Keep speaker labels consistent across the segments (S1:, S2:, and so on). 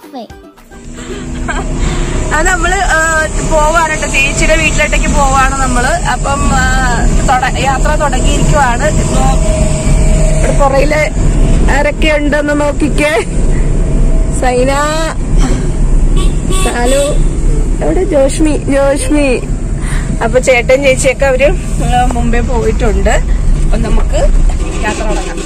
S1: cafe.
S2: അത് നമ്മള് ആ, പോവാണ് കേട്ടോ ചേച്ചിയുടെ വീട്ടിലോട്ടേക്ക് പോവാണ് നമ്മള് അപ്പം ആ, തൊട- യാത്ര തുടങ്ങിയിരിക്കുവാണ് ഇപ്പൊ ഇവിടെ പുറയില് ആരൊക്കെ ഉണ്ടെന്ന് നോക്കിക്കേ സൈന സാലു എവിടെ ജോഷ്മി ജോഷ്മി അപ്പൊ ചേട്ടൻ ചേച്ചിയൊക്കെ അവര് ആ, മുമ്പേ പോയിട്ടുണ്ട് അപ്പൊ നമുക്ക് യാത്ര തുടങ്ങാം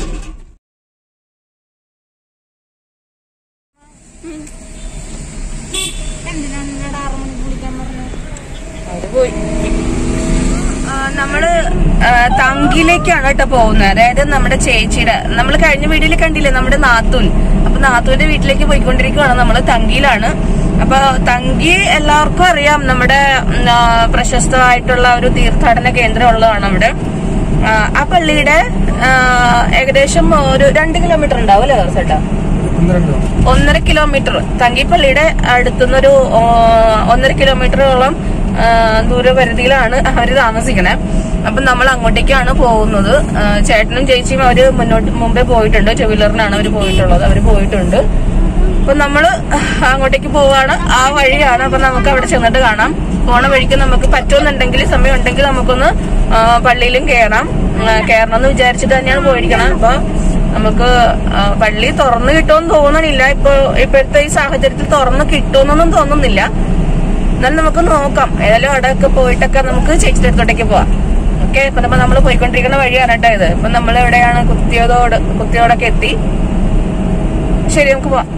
S2: അവര് പോയി ആ, നമ്മള് ആ, തങ്കിലേക്കാണ് കേട്ടോ പോകുന്നത് അതായത് നമ്മുടെ ചേച്ചിയുടെ നമ്മൾ കഴിഞ്ഞ വീഡിയോയിൽ കണ്ടില്ലേ നമ്മുടെ നാത്തൂൻ അപ്പൊ നാത്തൂന്റെ വീട്ടിലേക്ക് പോയിക്കൊണ്ടിരിക്കുവാണ് നമ്മള് തങ്കിയിലാണ് അപ്പൊ തങ്കി എല്ലാവർക്കും അറിയാം നമ്മുടെ ഉം, ആ, പ്രശസ്തമായിട്ടുള്ള ഒരു തീർത്ഥാടന കേന്ദ്രം ഉള്ളതാണ് അവിടെ ആ, ആ പള്ളിയുടെ ആ, ഏകദേശം ഒരു രണ്ട് കിലോമീറ്റർ ഉണ്ടാവും അല്ലേ ചേട്ടാ ഒന്നര കിലോമീറ്റർ തങ്കിപ്പള്ളിയുടെ അടുത്തുനിന്നൊരു ആ, ഒന്നര കിലോമീറ്ററോളം ആ, ദൂരപരിധിയിലാണ് അവര് താമസിക്കണേ അപ്പൊ നമ്മൾ അങ്ങോട്ടേക്കാണ് പോകുന്നത് ആ, ചേട്ടനും ചേച്ചിയും അവര് മുന്നോട്ട് മുമ്പേ പോയിട്ടുണ്ട് ടൂ വീലറിനാണ് അവര് പോയിട്ടുള്ളത് അവര് പോയിട്ടുണ്ട് അപ്പൊ നമ്മള് അങ്ങോട്ടേക്ക് പോവാണ് ആ വഴിയാണ് അപ്പൊ നമുക്ക് അവിടെ ചെന്നിട്ട് കാണാം പോണ വഴിക്ക് നമുക്ക് പറ്റുമെന്നുണ്ടെങ്കിൽ സമയം ഉണ്ടെങ്കിൽ നമുക്കൊന്ന് ആ, പള്ളിയിലും കയറാം ആ, കയറണം എന്ന് വിചാരിച്ചിട്ട് തന്നെയാണ് പോയിരിക്കണം അപ്പൊ നമുക്ക് ആ, പള്ളി തുറന്നു കിട്ടുമെന്ന് തോന്നണില്ല ഇപ്പൊ ഇപ്പോഴത്തെ ഈ സാഹചര്യത്തിൽ തുറന്നു കിട്ടുമെന്നൊന്നും തോന്നുന്നില്ല എന്നാലും നമുക്ക് നോക്കാം ഏതായാലും അവിടെയൊക്കെ പോയിട്ടൊക്കെ നമുക്ക് ചേച്ചിയുടെ അടുത്തോട്ടേക്ക് പോവാം ഓക്കെ ഇപ്പൊ നമ്മ നമ്മള് പോയിക്കൊണ്ടിരിക്കുന്ന വഴിയാണ് കേട്ടോ ഇത് ഇപ്പൊ നമ്മൾ എവിടെയാണ് കുത്തിയതോട് കുത്തിയോടൊക്കെ എത്തി ശരി നമുക്ക് പോവാം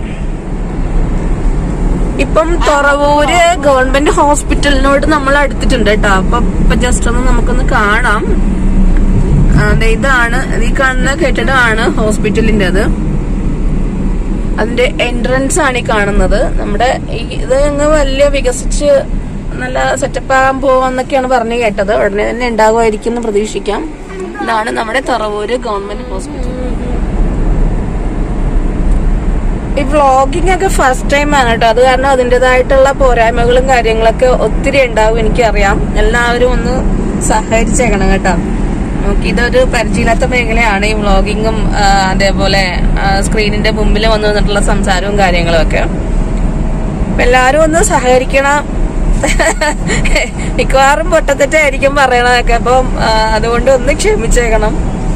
S2: ഇപ്പം തുറവൂര് ഗവൺമെന്റ് ഹോസ്പിറ്റലിനോട് നമ്മൾ അടുത്തിട്ടുണ്ട് കേട്ടോ അപ്പൊ ഇപ്പൊ ജസ്റ്റ് ഒന്ന് നമുക്കൊന്ന് കാണാം ആ, ദേ ഇതാണ് ഈ കാണുന്ന കെട്ടിടമാണ് ഹോസ്പിറ്റലിന്റെ അത് അതിന്റെ എൻട്രൻസ് ആണ് ഈ കാണുന്നത് നമ്മുടെ ഈ ഇത് അങ്ങ് വലിയ വികസിച്ച് നല്ല സെറ്റപ്പ് ആകാൻ പോവാന്നൊക്കെയാണ് പറഞ്ഞു കേട്ടത് ഉടനെ തന്നെ ഉണ്ടാകുമായിരിക്കും എന്ന് പ്രതീക്ഷിക്കാം ഇതാണ് നമ്മുടെ തറവൂര് ഗവൺമെന്റ് ഹോസ്പിറ്റൽ ഈ വ്ളോഗിംഗ് ഒക്കെ ഫസ്റ്റ് ടൈം ആണ് കേട്ടോ അത് കാരണം അതിൻ്റെതായിട്ടുള്ള പോരായ്മകളും കാര്യങ്ങളൊക്കെ ഒത്തിരി ഉണ്ടാവും എനിക്കറിയാം എല്ലാവരും ഒന്ന് സഹകരിച്ചേക്കണം കേട്ടോ നമുക്ക് ഇതൊരു പരിചയമില്ലാത്ത മേഖലയാണ് ഈ വ്ളോഗിങ്ങും ആ, അതേപോലെ ആ, സ്ക്രീനിന്റെ മുമ്പിൽ വന്നു നിന്നിട്ടുള്ള സംസാരവും കാര്യങ്ങളും ഒക്കെ അപ്പൊ എല്ലാരും ഒന്ന് സഹകരിക്കണം മിക്കവാറും പൊട്ടത്തെറ്റായിരിക്കും പറയണതൊക്കെ അപ്പം ആ, അതുകൊണ്ട് ഒന്ന് ക്ഷമിച്ചേക്കണം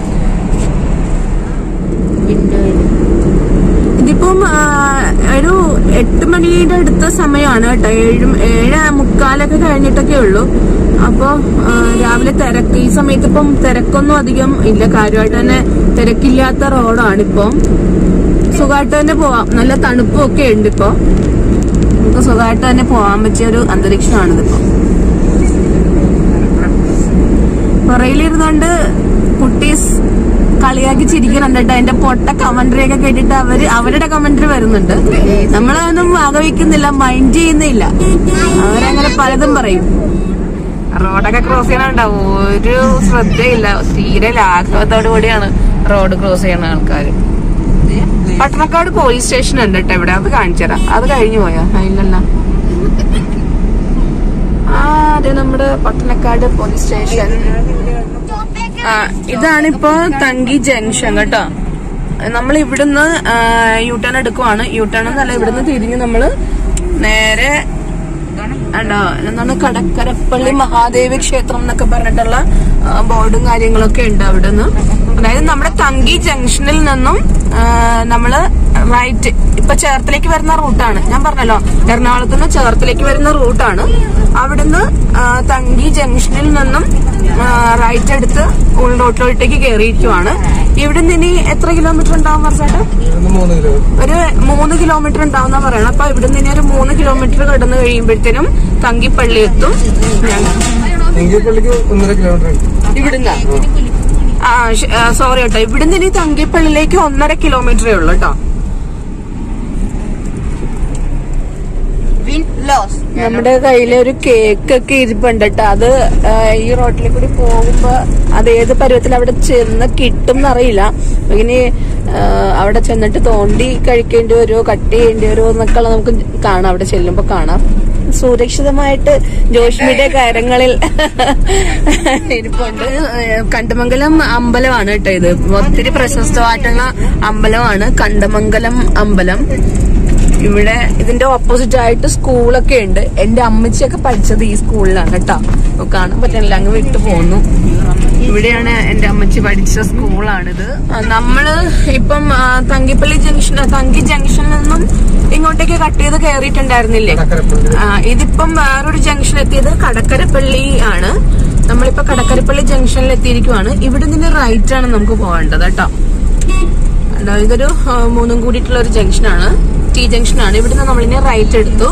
S2: ഇതിപ്പം ആ, ഒരു എട്ട് മണിയുടെ അടുത്ത സമയമാണ് കേട്ടോ ഏഴും ഏഴ് മുക്കാലൊക്കെ കഴിഞ്ഞിട്ടൊക്കെ ഉള്ളൂ അപ്പൊ ആ, രാവിലെ തിരക്ക് ഈ സമയത്ത് ഇപ്പം തിരക്കൊന്നും അധികം ഇല്ല കാര്യമായിട്ട് തന്നെ തിരക്കില്ലാത്ത റോഡാണ് ഇപ്പം സുഖമായിട്ട് തന്നെ പോവാം നല്ല തണുപ്പും ഒക്കെ ഉണ്ട് ഇപ്പൊ നമുക്ക് സുഖമായിട്ട് തന്നെ പോവാൻ പറ്റിയ ഒരു അന്തരീക്ഷമാണിതിപ്പോ പുറയിലിരുന്നോണ്ട് കുട്ടീസ് കളിയാക്കി ചിരിക്കുന്നുണ്ട് കേട്ടോ അതിന്റെ പൊട്ട കമന്ററി ഒക്കെ കേട്ടിട്ട് അവര് അവരുടെ കമന്ററി വരുന്നുണ്ട് നമ്മളതൊന്നും വകവയ്ക്കുന്നില്ല മൈൻഡ് ചെയ്യുന്നില്ല അവരങ്ങനെ പലതും പറയും റോഡൊക്കെ ക്രോസ് ചെയ്യണുണ്ടാവും ഒരു ശ്രദ്ധയില്ല തീരെ ലാഘവത്തോടു കൂടിയാണ് റോഡ് ക്രോസ് ചെയ്യണ ആൾക്കാർ പട്ടണക്കാട് പോലീസ് സ്റ്റേഷൻ ഉണ്ട് കേട്ടോ ഇവിടെ അത് കാണിച്ചു തരാം അത് കഴിഞ്ഞു പോയോ ആ, ഇല്ലല്ലോ ആ അതെ നമ്മുടെ പട്ടണക്കാട് പോലീസ് സ്റ്റേഷൻ ആ ഇതാണിപ്പോ തങ്കി ജംഗ്ഷൻ കേട്ടോ നമ്മൾ ഇവിടുന്ന് യൂട്ടേൺ എടുക്കുവാണ് യൂട്ടേൺ എന്നല്ല ഇവിടുന്ന് തിരിഞ്ഞ് നമ്മള് നേരെ ഉണ്ടോ എന്താണ് കടക്കരപ്പള്ളി മഹാദേവി ക്ഷേത്രം എന്നൊക്കെ പറഞ്ഞിട്ടുള്ള ആ, ബോർഡും കാര്യങ്ങളൊക്കെ ഉണ്ട് അവിടുന്ന് അതായത് നമ്മുടെ തങ്കി ജംഗ്ഷനിൽ നിന്നും ആ, നമ്മള് റൈറ്റ് ഇപ്പൊ ചേർത്തലേക്ക് വരുന്ന റൂട്ടാണ് ഞാൻ പറഞ്ഞല്ലോ എറണാകുളത്ത് നിന്ന് ചേർത്തലേക്ക് വരുന്ന റൂട്ടാണ് അവിടുന്ന് ആ, തങ്കി ജംഗ്ഷനിൽ നിന്നും റൈറ്റ് എടുത്ത് ഉള്ളോട്ടിലോട്ടേക്ക് കയറിയിരിക്കുവാണ് ഇവിടുന്ന് ഇനി എത്ര കിലോമീറ്റർ ഉണ്ടാവും പറഞ്ഞേട്ടാ ഒരു മൂന്ന് കിലോമീറ്റർ ഉണ്ടാവുന്ന പറയണം അപ്പൊ ഇവിടുന്ന് ഇനി ഒരു മൂന്ന് കിലോമീറ്റർ കടന്നു കഴിയുമ്പോഴത്തേനും തങ്കിപ്പള്ളി എത്തും ഞാൻ
S3: പള്ളിക്ക് ഒന്നര കിലോമീറ്റർ ഉണ്ട്
S2: ഇവിടുന്ന് ആ സോറി കേട്ടോ ഇവിടുന്ന് ഇനി തങ്കിപ്പള്ളിയിലേക്ക് ഒന്നര കിലോമീറ്ററേ ഉള്ളൂ കേട്ടോ
S1: Win loss.
S2: നമ്മുടെ കയ്യില് ഒരു കേക്ക് ഒക്കെ ഇരിപ്പുണ്ട് കേട്ടോ അത് ആ, ഈ റോട്ടിൽ കൂടി പോകുമ്പോ അത് ഏത് പരുവത്തിൽ അവിടെ ചെന്ന് കിട്ടും എന്നറിയില്ല ഇനി ആ, അവിടെ ചെന്നിട്ട് തോണ്ടി കഴിക്കേണ്ടി വരുമോ കട്ട് ചെയ്യേണ്ടി വരുമോ എന്നൊക്കെ ഉള്ളത് നമുക്ക് കാണാം അവിടെ ചെല്ലുമ്പോ കാണാം സുരക്ഷിതമായിട്ട് ജോഷ്മിയുടെ കാര്യങ്ങളിൽ ഇരിപ്പുണ്ട് കണ്ടമംഗലം അമ്പലമാണ് കേട്ടോ ഇത് ഒത്തിരി പ്രശസ്തമായിട്ടുള്ള അമ്പലമാണ് കണ്ടമംഗലം അമ്പലം ഇവിടെ ഇതിന്റെ ഓപ്പോസിറ്റ് ആയിട്ട് സ്കൂളൊക്കെ ഉണ്ട് എന്റെ അമ്മച്ചിയൊക്കെ പഠിച്ചത് ഈ സ്കൂളിലാണ് കേട്ടോ അപ്പൊ കാണാൻ പറ്റണില്ല അങ്ങ് വിട്ടു പോന്നു ഇവിടെയാണ് എന്റെ അമ്മച്ചി പഠിച്ച സ്കൂളാണിത് ആ, നമ്മള് ഇപ്പം ആ, തങ്കിപ്പള്ളി ജംഗ്ഷൻ തങ്കി ജംഗ്ഷനിൽ നിന്നും ഇങ്ങോട്ടേക്ക് കട്ട് ചെയ്ത് കയറിയിട്ടുണ്ടായിരുന്നില്ലേ ആ, ഇതിപ്പം വേറൊരു ജംഗ്ഷൻ എത്തിയത് കടക്കരപ്പള്ളി ആണ് നമ്മളിപ്പോ കടക്കരപ്പള്ളി ജംഗ്ഷനിൽ എത്തിയിരിക്കുവാണ് ഇവിടെ നിന്ന് റൈറ്റ് ആണ് നമുക്ക് പോകേണ്ടത് കേട്ടോ കണ്ടോ, ഇതൊരു ആ, മൂന്നും കൂടിയിട്ടുള്ള ഒരു ജംഗ്ഷനാണ് ടി ജംഗ്ഷനാണ് ഇവിടുന്ന് നമ്മളിനെ റൈറ്റ് എടുത്തു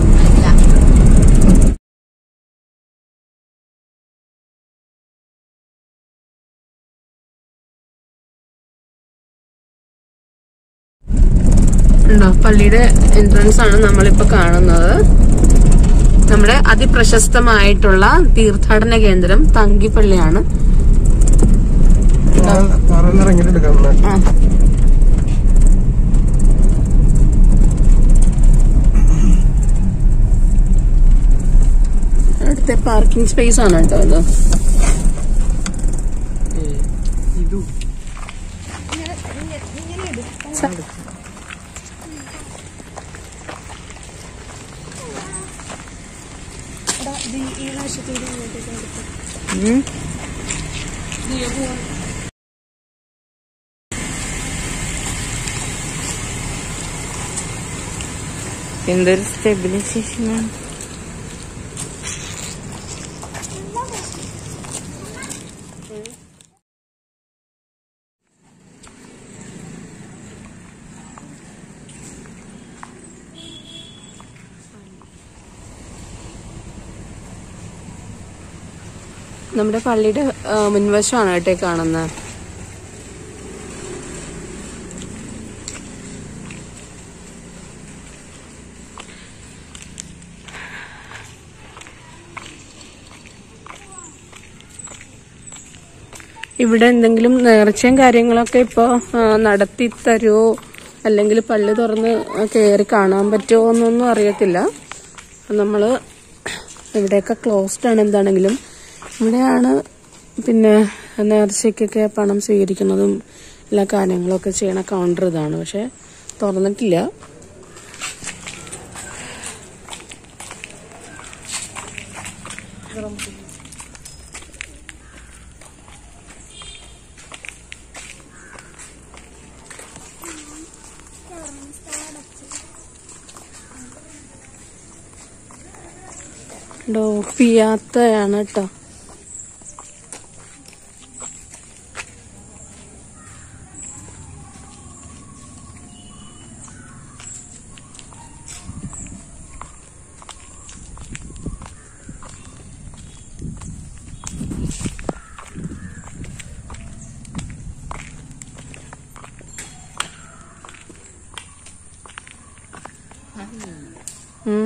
S2: ഉണ്ടോ പള്ളിയുടെ എൻട്രൻസ് ആണ് നമ്മളിപ്പോ കാണുന്നത് നമ്മുടെ അതിപ്രശസ്തമായിട്ടുള്ള തീർത്ഥാടന കേന്ദ്രം തങ്കിപ്പള്ളിയാണ്
S1: ഇറങ്ങിട്ട് എടുക്കാം
S2: ആ. അടുത്ത പാർക്കിംഗ് സ്പേസ് ആണ് കേട്ടോ ഇത് ഉം. എന്തൊരു സ്റ്റെബിലൈസേഷനാണ് നമ്മുടെ പള്ളിയുടെ ആ, മുൻവശമാണ് കേട്ടോ ഈ കാണുന്നത് ഇവിടെ എന്തെങ്കിലും നേർച്ചയും കാര്യങ്ങളൊക്കെ ഇപ്പോ ആ, നടത്തി തരുമോ അല്ലെങ്കിൽ പള്ളി തുറന്ന് കയറി കാണാൻ പറ്റുമോ എന്നൊന്നും അറിയത്തില്ല അപ്പം നമ്മള് ഇവിടെയൊക്കെ ക്ലോസ്ഡ് ആണ് എന്താണെങ്കിലും ഇവിടെയാണ് പിന്നെ നേർച്ചയ്ക്കൊക്കെ പണം സ്വീകരിക്കുന്നതും എല്ലാ കാര്യങ്ങളൊക്കെ ചെയ്യണ കൗണ്ടർ ഇതാണ് പക്ഷെ തുറന്നിട്ടില്ല ഡോ പിയാത്തയാണ് കേട്ടോ ഉം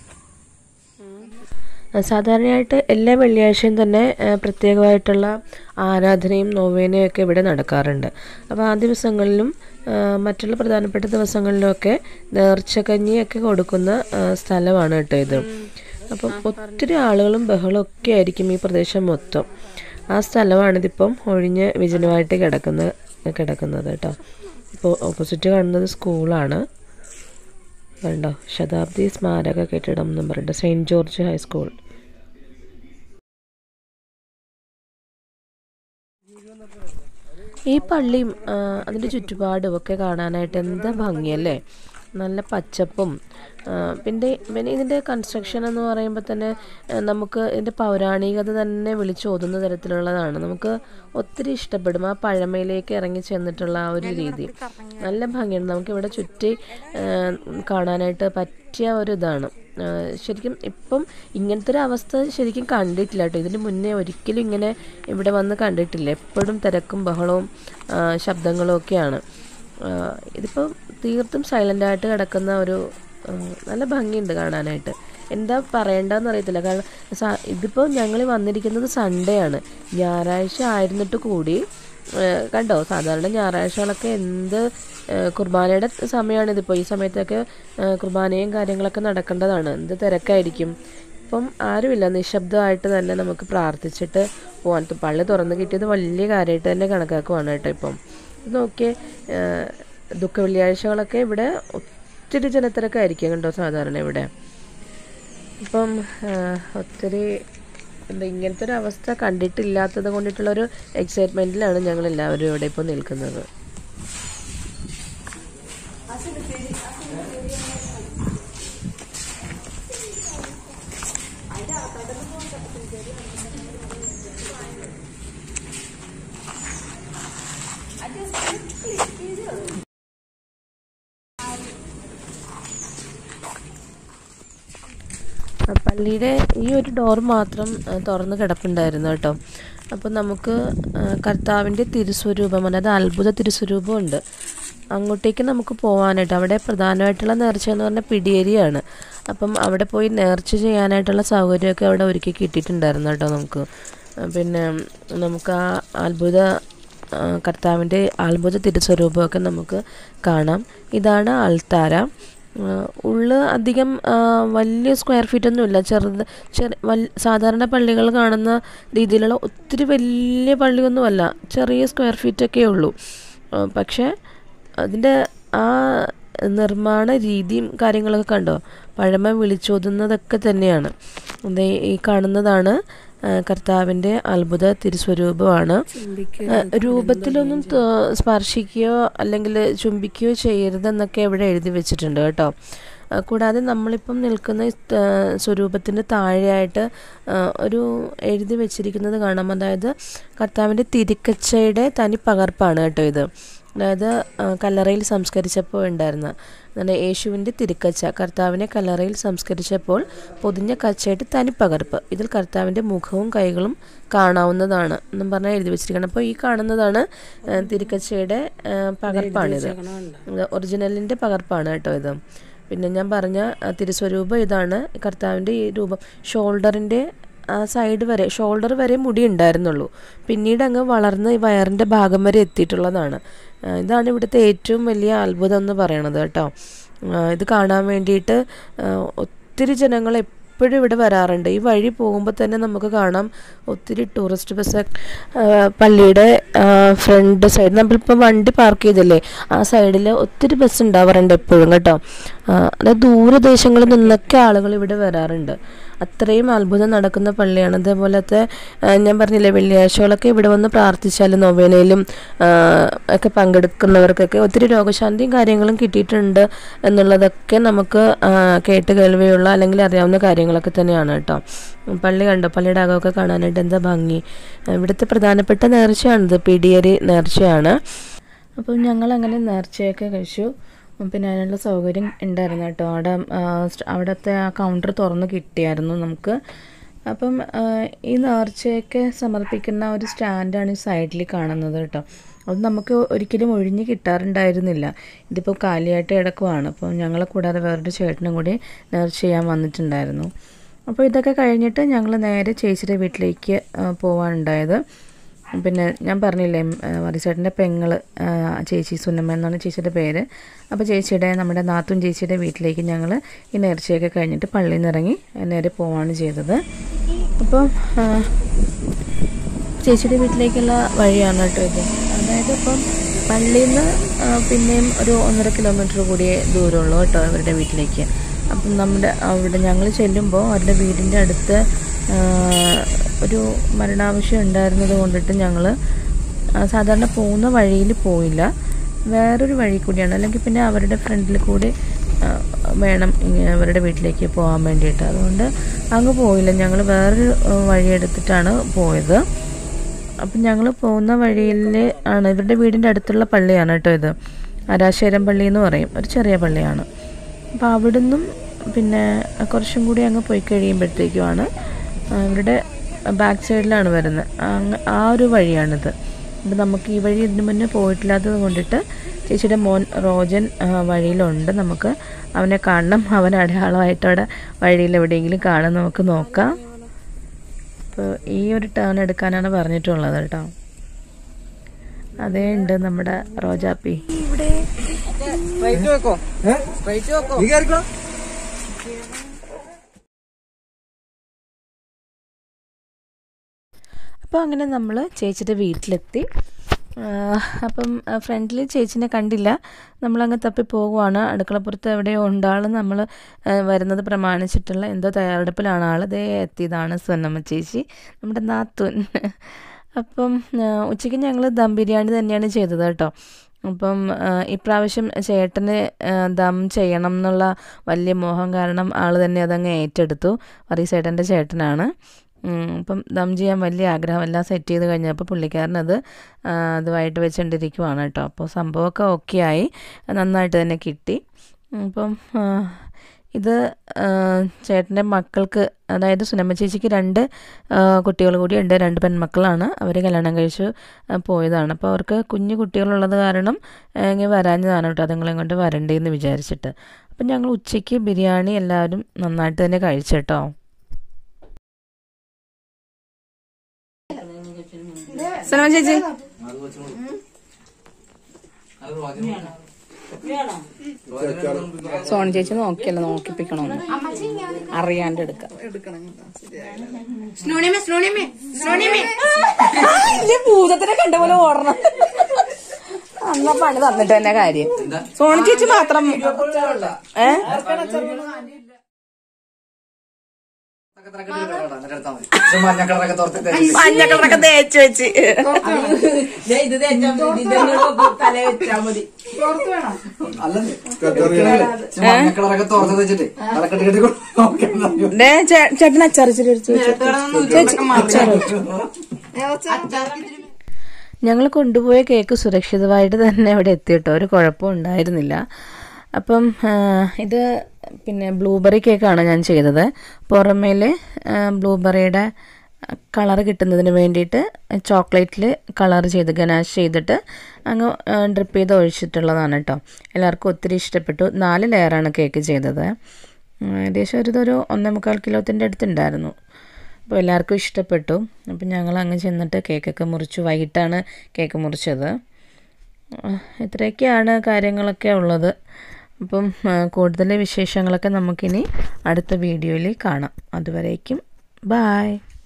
S3: സാധാരണയായിട്ട് എല്ലാ വെള്ളിയാഴ്ചയും തന്നെ ആ, പ്രത്യേകമായിട്ടുള്ള ആരാധനയും നോവേനയും ഒക്കെ ഇവിടെ നടക്കാറുണ്ട് അപ്പോൾ ആ ദിവസങ്ങളിലും ആ, മറ്റുള്ള പ്രധാനപ്പെട്ട ദിവസങ്ങളിലുമൊക്കെ നേർച്ചക്കഞ്ഞിയൊക്കെ കൊടുക്കുന്ന ആ, സ്ഥലമാണ് കേട്ടോ ഇത് അപ്പം ഒത്തിരി ആളുകളും ബഹളവും ഒക്കെ ആയിരിക്കും ഈ പ്രദേശം മൊത്തം ആ സ്ഥലമാണിതിപ്പം ഒഴിഞ്ഞ് വിജനമായിട്ട് കിടക്കുന്ന കിടക്കുന്നത് കേട്ടോ ഇപ്പോൾ ഓപ്പോസിറ്റ് കാണുന്നത് സ്കൂളാണ് കണ്ടോ ശതാബ്ദി സ്മാരക കെട്ടിടം എന്ന് പറഞ്ഞിട്ട് സെയിൻറ്റ് ജോർജ് ഹൈസ്കൂൾ ഈ പള്ളിയും ആ, അതിൻ്റെ ചുറ്റുപാടും ഒക്കെ കാണാനായിട്ട് എന്താ ഭംഗിയല്ലേ നല്ല പച്ചപ്പും ആ, പിന്നെ പിന്നെ ഇതിൻ്റെ കൺസ്ട്രക്ഷൻ എന്ന് പറയുമ്പോൾ തന്നെ ആ, നമുക്ക് ഇതിൻ്റെ പൗരാണികത തന്നെ വിളിച്ചോതുന്ന തരത്തിലുള്ളതാണ് നമുക്ക് ഒത്തിരി ഇഷ്ടപ്പെടും ആ പഴമയിലേക്ക് ഇറങ്ങി ചെന്നിട്ടുള്ള ആ ഒരു രീതി നല്ല ഭംഗിയാണ് നമുക്ക് ഇവിടെ ചുറ്റി ആ, കാണാനായിട്ട് പറ്റിയ ഒരു ഇതാണ് ആ, ശരിക്കും ഇപ്പം ഇങ്ങനത്തെ ഒരു അവസ്ഥ ശരിക്കും കണ്ടിട്ടില്ല കേട്ടോ ഇതിന് മുന്നേ ഒരിക്കലും ഇങ്ങനെ ഇവിടെ വന്ന് കണ്ടിട്ടില്ല എപ്പോഴും തിരക്കും ബഹളവും ആ, ശബ്ദങ്ങളും ഒക്കെയാണ് ആ, ഇതിപ്പം തീർത്തും സൈലൻ്റ് ആയിട്ട് കിടക്കുന്ന ഒരു ആ, നല്ല ഭംഗിയുണ്ട് കാണാനായിട്ട് എന്താ പറയേണ്ടതെന്ന് അറിയത്തില്ല കാരണം സ- ഇതിപ്പോൾ ഞങ്ങൾ വന്നിരിക്കുന്നത് സൺഡേ ആണ് ഞായറാഴ്ച ആയിരുന്നിട്ട് കൂടി ആ, കണ്ടോ സാധാരണ ഞായറാഴ്ചകളൊക്കെ എന്ത് ആ, കുർബാനയുടെ സമയമാണ് ഇതിപ്പോൾ ഈ സമയത്തൊക്കെ ആ, കുർബാനയും കാര്യങ്ങളൊക്കെ നടക്കേണ്ടതാണ് എന്ത് തിരക്കായിരിക്കും ഇപ്പം ആരുമില്ല നിശബ്ദമായിട്ട് തന്നെ നമുക്ക് പ്രാർത്ഥിച്ചിട്ട് പോകാൻ പള്ളി തുറന്ന് കിട്ടിയത് വലിയ കാര്യമായിട്ട് തന്നെ കണക്കാക്കുവാണ് കേട്ടോ ഇപ്പം ഇത് നോക്കിയേ ആ, ദുഃഖ വെള്ളിയാഴ്ചകളൊക്കെ ഇവിടെ ഒത്തിരി ജനത്തിരക്കായിരിക്കും കേട്ടോ സാധാരണ ഇവിടെ ഇപ്പം ആ, ഒത്തിരി എന്താ ഇങ്ങനത്തെ ഒരു അവസ്ഥ കണ്ടിട്ടില്ലാത്തത് കൊണ്ടിട്ടുള്ളൊരു എക്സൈറ്റ്മെൻറ്റിലാണ് ഞങ്ങൾ എല്ലാവരും ഇവിടെ ഇപ്പോൾ നിൽക്കുന്നത് ആ, പള്ളിയുടെ ഈ ഒരു ഡോർ മാത്രം ആ, തുറന്ന് കിടപ്പുണ്ടായിരുന്നു കേട്ടോ അപ്പോൾ നമുക്ക് ആ, കർത്താവിൻ്റെ തിരുസ്വരൂപം അതായത് അത്ഭുത തിരുസ്വരൂപം ഉണ്ട് അങ്ങോട്ടേക്ക് നമുക്ക് പോകാനായിട്ട് അവിടെ പ്രധാനമായിട്ടുള്ള നേർച്ച എന്ന് പറഞ്ഞാൽ പിടിയേരിയാണ് അപ്പം അവിടെ പോയി നേർച്ച ചെയ്യാനായിട്ടുള്ള സൗകര്യമൊക്കെ അവിടെ ഒരുക്കി കിട്ടിയിട്ടുണ്ടായിരുന്നു കേട്ടോ നമുക്ക് ആ, പിന്നെ നമുക്ക് ആ അത്ഭുത ആ, കർത്താവിൻ്റെ അത്ഭുത തിരുസ്വരൂപമൊക്കെ നമുക്ക് കാണാം ഇതാണ് അൾത്താര ആഹ് ഉള്ള് അധികം ആഹ് വലിയ സ്ക്വയർ ഫീറ്റ് ഒന്നും ഇല്ല ചെറുത് ചെറു വൽ സാധാരണ പള്ളികൾ കാണുന്ന രീതിയിലുള്ള ഒത്തിരി വലിയ പള്ളിയൊന്നുമല്ല ചെറിയ സ്ക്വയർ ഫീറ്റൊക്കെ ഉള്ളൂ ആഹ് പക്ഷേ അതിൻ്റെ ആ നിർമ്മാണ രീതിയും കാര്യങ്ങളൊക്കെ കണ്ടോ പഴമ വിളിച്ചോതുന്നതൊക്കെ തന്നെയാണ് ദേ ഈ കാണുന്നതാണ് ആഹ് കർത്താവിൻ്റെ അത്ഭുത തിരുസ്വരൂപമാണ് ആഹ് രൂപത്തിലൊന്നും ത- സ്പർശിക്കുകയോ അല്ലെങ്കിൽ ചുംബിക്കുകയോ ചെയ്യരുതെന്നൊക്കെ ഇവിടെ എഴുതി വെച്ചിട്ടുണ്ട് കേട്ടോ ആഹ് കൂടാതെ നമ്മളിപ്പം നിൽക്കുന്ന ഈ ത- സ്വരൂപത്തിൻ്റെ താഴെയായിട്ട് ആഹ് ഒരു എഴുതി വെച്ചിരിക്കുന്നത് കാണാം അതായത് കർത്താവിൻ്റെ തിരിക്കച്ചയുടെ തനി പകർപ്പാണ് കേട്ടോ ഇത് അതായത് ആ, കല്ലറയിൽ സംസ്കരിച്ചപ്പോൾ ഉണ്ടായിരുന്ന അതാണ് യേശുവിൻ്റെ തിരുക്കച്ച കർത്താവിനെ കല്ലറയിൽ സംസ്കരിച്ചപ്പോൾ പൊതിഞ്ഞ കച്ചയുടെ തനിപ്പകർപ്പ് ഇതിൽ കർത്താവിൻ്റെ മുഖവും കൈകളും കാണാവുന്നതാണ് എന്നും പറഞ്ഞാൽ എഴുതി വെച്ചിരിക്കണം അപ്പോൾ ഈ കാണുന്നതാണ് ആ, തിരുക്കച്ചയുടെ ആ, പകർപ്പാണിത് ഇത് ഒറിജിനലിൻ്റെ പകർപ്പാണ് കേട്ടോ ഇത് പിന്നെ ഞാൻ പറഞ്ഞ ആ, തിരുസ്വരൂപം ഇതാണ് കർത്താവിൻ്റെ ഈ രൂപം ഷോൾഡറിൻ്റെ ആ സൈഡ് വരെ ഷോൾഡർ വരെ മുടി ഉണ്ടായിരുന്നുള്ളൂ പിന്നീട് അങ്ങ് വളർന്ന് ഈ വയറിൻ്റെ ഭാഗം വരെ എത്തിയിട്ടുള്ളതാണ് ആ, ഇതാണ് ഇവിടുത്തെ ഏറ്റവും വലിയ അത്ഭുതം എന്ന് പറയണത് കേട്ടോ ആ, ഇത് കാണാൻ വേണ്ടിയിട്ട് ആ, ഒത്തിരി ജനങ്ങൾ എപ്പോഴും ഇവിടെ വരാറുണ്ട് ഈ വഴി പോകുമ്പോൾ തന്നെ നമുക്ക് കാണാം ഒത്തിരി ടൂറിസ്റ്റ് ബസ് പള്ളിയുടെ ഫ്രണ്ട് സൈഡ് നമ്മളിപ്പോൾ വണ്ടി പാർക്ക് ചെയ്തില്ലേ ആ സൈഡിൽ ഒത്തിരി ബസ് ഉണ്ടാവാറുണ്ട് എപ്പോഴും കേട്ടോ ആ, അതായത് ദൂരദേശങ്ങളിൽ നിന്നൊക്കെ ആളുകൾ ഇവിടെ വരാറുണ്ട് അത്രയും അത്ഭുതം നടക്കുന്ന പള്ളിയാണ് അതേപോലത്തെ ആ, ഞാൻ പറഞ്ഞില്ലേ വെള്ളിയാഴ്ചകളൊക്കെ ഇവിടെ വന്ന് പ്രാർത്ഥിച്ചാൽ നൊവേനയിലും ആ, ഒക്കെ പങ്കെടുക്കുന്നവർക്കൊക്കെ ഒത്തിരി രോഗശാന്തിയും കാര്യങ്ങളും കിട്ടിയിട്ടുണ്ട് എന്നുള്ളതൊക്കെ നമുക്ക് ആ, കേട്ട് കേൾവിയുള്ള അല്ലെങ്കിൽ അറിയാവുന്ന കാര്യങ്ങളൊക്കെ തന്നെയാണ് കേട്ടോ പള്ളി കണ്ടോ പള്ളിയുടെ അകമൊക്കെ കാണാനായിട്ട് എന്താ ഭംഗി ഇവിടുത്തെ പ്രധാനപ്പെട്ട നേർച്ചയാണിത് പിടിയേരി നേർച്ചയാണ് അപ്പം ഞങ്ങൾ അങ്ങനെ നേർച്ചയൊക്കെ കഴിച്ചു പിന്നെ അതിനുള്ള സൗകര്യം ഉണ്ടായിരുന്നു കേട്ടോ അവിടെ ആ, സ്റ്റ്- അവിടുത്തെ ആ കൗണ്ടർ തുറന്ന് കിട്ടിയായിരുന്നു നമുക്ക് അപ്പം ആ, ഈ നേർച്ചയൊക്കെ സമർപ്പിക്കുന്ന ഒരു സ്റ്റാൻഡാണ് ഈ സൈഡിൽ കാണുന്നത് കേട്ടോ അത് നമുക്ക് ഒരിക്കലും ഒഴിഞ്ഞ് കിട്ടാറുണ്ടായിരുന്നില്ല ഇതിപ്പോൾ കാലിയായിട്ട് കിടക്കുവാണ് അപ്പോൾ ഞങ്ങളെ കൂടാതെ വേറൊരു ചേട്ടനും കൂടി നേർച്ച ചെയ്യാൻ വന്നിട്ടുണ്ടായിരുന്നു അപ്പോൾ ഇതൊക്കെ കഴിഞ്ഞിട്ട് ഞങ്ങൾ നേരെ ചേച്ചിയുടെ വീട്ടിലേക്ക് ആ, പോവാനുണ്ടായത് പിന്നെ ഞാൻ പറഞ്ഞില്ലേ വറിച്ചേട്ടൻ്റെ പെങ്ങൾ ചേച്ചി സുന്നമ്മ എന്നാണ് ചേച്ചിയുടെ പേര് അപ്പോൾ ചേച്ചിയുടെ നമ്മുടെ നാത്തും ചേച്ചിയുടെ വീട്ടിലേക്ക് ഞങ്ങൾ ഈ നേർച്ചയൊക്കെ കഴിഞ്ഞിട്ട് പള്ളിയിൽ നിന്ന് ഇറങ്ങി നേരെ പോവാണ് ചെയ്തത് അപ്പോൾ ആ, ചേച്ചിയുടെ വീട്ടിലേക്കുള്ള വഴിയാണ് കേട്ടോ ഇത് അതായത് ഇപ്പം പള്ളിയിൽ നിന്ന് പിന്നെയും ഒരു ഒന്നര കിലോമീറ്റർ കൂടിയേ ദൂരമുള്ളൂ കേട്ടോ അവരുടെ വീട്ടിലേക്ക് അപ്പം നമ്മുടെ അവിടെ ഞങ്ങൾ ചെല്ലുമ്പോൾ അവരുടെ വീടിൻ്റെ അടുത്ത് ആ, ഒരു മരണാവശ്യം ഉണ്ടായിരുന്നത് കൊണ്ടിട്ട് ഞങ്ങൾ സാധാരണ പോകുന്ന വഴിയിൽ പോയില്ല വേറൊരു വഴി കൂടിയാണ് അല്ലെങ്കിൽ പിന്നെ അവരുടെ ഫ്രണ്ടിൽ കൂടി ആ, വേണം ഇങ്ങനെ അവരുടെ വീട്ടിലേക്ക് പോകാൻ വേണ്ടിയിട്ട് അതുകൊണ്ട് അങ്ങ് പോയില്ല ഞങ്ങൾ വേറൊരു ആ, വഴി എടുത്തിട്ടാണ് പോയത് അപ്പം ഞങ്ങൾ പോകുന്ന വഴിയിൽ ആണ് ഇവരുടെ വീടിൻ്റെ അടുത്തുള്ള പള്ളിയാണ് കേട്ടോ ഇത് അരാശേരം പള്ളി എന്ന് പറയും ഒരു ചെറിയ പള്ളിയാണ് അപ്പോൾ അവിടുന്നും പിന്നെ കുറച്ചും കൂടി അങ്ങ് പോയി കഴിയുമ്പോഴത്തേക്കുമാണ് ആ, ഇവരുടെ ബാക്ക് സൈഡിലാണ് വരുന്നത് അങ്ങ് ആ ഒരു വഴിയാണിത് അപ്പം നമുക്ക് ഈ വഴി ഇതിന് മുന്നേ പോയിട്ടില്ലാത്തത് കൊണ്ടിട്ട് ചേച്ചിയുടെ മോൻ റോജൻ ആ, വഴിയിലുണ്ട് നമുക്ക് അവനെ കാണണം അവൻ അടയാളമായിട്ട് അവിടെ വഴിയിൽ എവിടെയെങ്കിലും കാണാൻ നമുക്ക് നോക്കാം അപ്പോൾ ഈ ഒരു ടേൺ എടുക്കാനാണ് പറഞ്ഞിട്ടുള്ളത് കേട്ടോ അതേ ഉണ്ട് നമ്മുടെ റോജാപ്പി
S1: സ്ട്രൈറ്റ് വെക്കോ സ്ട്രൈറ്റ് വെക്കോ നീ കയറിക്കോ
S3: അപ്പോൾ അങ്ങനെ നമ്മൾ ചേച്ചിയുടെ വീട്ടിലെത്തി അപ്പം ഫ്രണ്ടിൽ ചേച്ചിനെ കണ്ടില്ല നമ്മളങ്ങ് തപ്പി പോകുവാണ് അടുക്കളപ്പുറത്ത് എവിടെയോ ഉണ്ടാൾ നമ്മൾ വരുന്നത് പ്രമാണിച്ചിട്ടുള്ള എന്തോ തയ്യാറെടുപ്പിലാണ് ആൾ ദേ എത്തിയതാണ് സ്വന്നമ്മ ചേച്ചി നമ്മുടെ നാത്തൂൻ അപ്പം ആ, ഉച്ചയ്ക്ക് ഞങ്ങൾ ദം ബിരിയാണി തന്നെയാണ് ചെയ്തത് കേട്ടോ അപ്പം ആ, ഇപ്രാവശ്യം ചേട്ടന് ആ, ദം ചെയ്യണം എന്നുള്ള വലിയ മോഹം കാരണം ആൾ തന്നെ അതങ്ങ് ഏറ്റെടുത്തു വറീസേട്ടൻ്റെ ചേട്ടനാണ് ഉം, അപ്പം ദം ചെയ്യാൻ വലിയ ആഗ്രഹം എല്ലാം സെറ്റ് ചെയ്ത് കഴിഞ്ഞപ്പോൾ പുള്ളിക്കാരനത് ആ, അതുമായിട്ട് വെച്ചുകൊണ്ടിരിക്കുവാണ് കേട്ടോ അപ്പോൾ സംഭവമൊക്കെ ഓക്കെ ആയി നന്നായിട്ട് തന്നെ കിട്ടി ഉം, അപ്പം ആ, ഇത് ആ, ചേട്ടൻ്റെ മക്കൾക്ക് അതായത് സുനമ്മ ചേച്ചിക്ക് രണ്ട് കുട്ടികൾ കൂടി ഉണ്ട് രണ്ട് പെൺമക്കളാണ് അവർ കല്യാണം കഴിച്ച് ആ, പോയതാണ് അപ്പോൾ അവർക്ക് കുഞ്ഞു കുട്ടികളുള്ളത് കാരണം ആ, ഇങ്ങനെ വരാഞ്ഞതാണ് കേട്ടോ അതുങ്ങളെയും കൊണ്ട് വരണ്ടേന്ന് വിചാരിച്ചിട്ട് അപ്പം ഞങ്ങൾ ഉച്ചയ്ക്ക് ബിരിയാണി എല്ലാവരും നന്നായിട്ട് തന്നെ കഴിച്ചു കേട്ടോ
S2: സനമ ചേച്ചി സോണ ചേച്ചി നോക്കിയല്ല നോക്കിപ്പിക്കണോന്ന് അറിയാണ്ട് എടുക്കാം ഭൂതത്തിനെ കണ്ട പോലെ ഓടണം അന്ന പണി തന്നിട്ട് തന്നെ കാര്യം സോണ ചേച്ചി മാത്രം ഏ
S1: മഞ്ഞക്കളറൊക്കെ തുറത്തി
S2: മഞ്ഞ കളറൊക്കെ തേച്ച് വെച്ച്
S1: ഇത് തല വെച്ചാ മതി മഞ്ഞക്കളറൊക്കെ തുറത്ത് വെച്ചിട്ട് അതൊക്കെ കെട്ടി നോക്കണം
S2: ദേ, ചേ- ചേട്ടൻ അച്ചാറിച്ചിട്ട് എടുത്ത് വെച്ചു
S3: ഞങ്ങൾ കൊണ്ടുപോയ കേക്ക് സുരക്ഷിതമായിട്ട് തന്നെ അവിടെ എത്തി കേട്ടോ ഒരു കുഴപ്പവും ഉണ്ടായിരുന്നില്ല അപ്പം ആ, ഇത് പിന്നെ ബ്ലൂബെറി കേക്കാണ് ഞാൻ ചെയ്തത് പുറമേൽ ബ്ലൂബെറിയുടെ കളർ കിട്ടുന്നതിന് വേണ്ടിയിട്ട് ചോക്ലേറ്റിൽ കളർ ചെയ്ത് ഗനാഷ് ചെയ്തിട്ട് അങ്ങ് ഡ്രിപ്പ് ചെയ്ത് ഒഴിച്ചിട്ടുള്ളതാണ് കേട്ടോ എല്ലാവർക്കും ഒത്തിരി ഇഷ്ടപ്പെട്ടു നാല് ലെയറാണ് കേക്ക് ചെയ്തത് ഉം, ഏകദേശം ഒരു ഇതൊരു ഒന്നേ മുക്കാൽ കിലോത്തിൻ്റെ അടുത്തുണ്ടായിരുന്നു അപ്പോൾ എല്ലാവർക്കും ഇഷ്ടപ്പെട്ടു അപ്പം ഞങ്ങൾ അങ്ങ് ചെന്നിട്ട് കേക്കൊക്കെ മുറിച്ചു വൈകിട്ടാണ് കേക്ക് മുറിച്ചത് ആ, ഇത്രയൊക്കെയാണ് കാര്യങ്ങളൊക്കെ ഉള്ളത് അപ്പം ആ, കൂടുതൽ വിശേഷങ്ങളൊക്കെ നമുക്കിനി അടുത്ത വീഡിയോയിൽ കാണാം അതുവരേക്കും ബായ്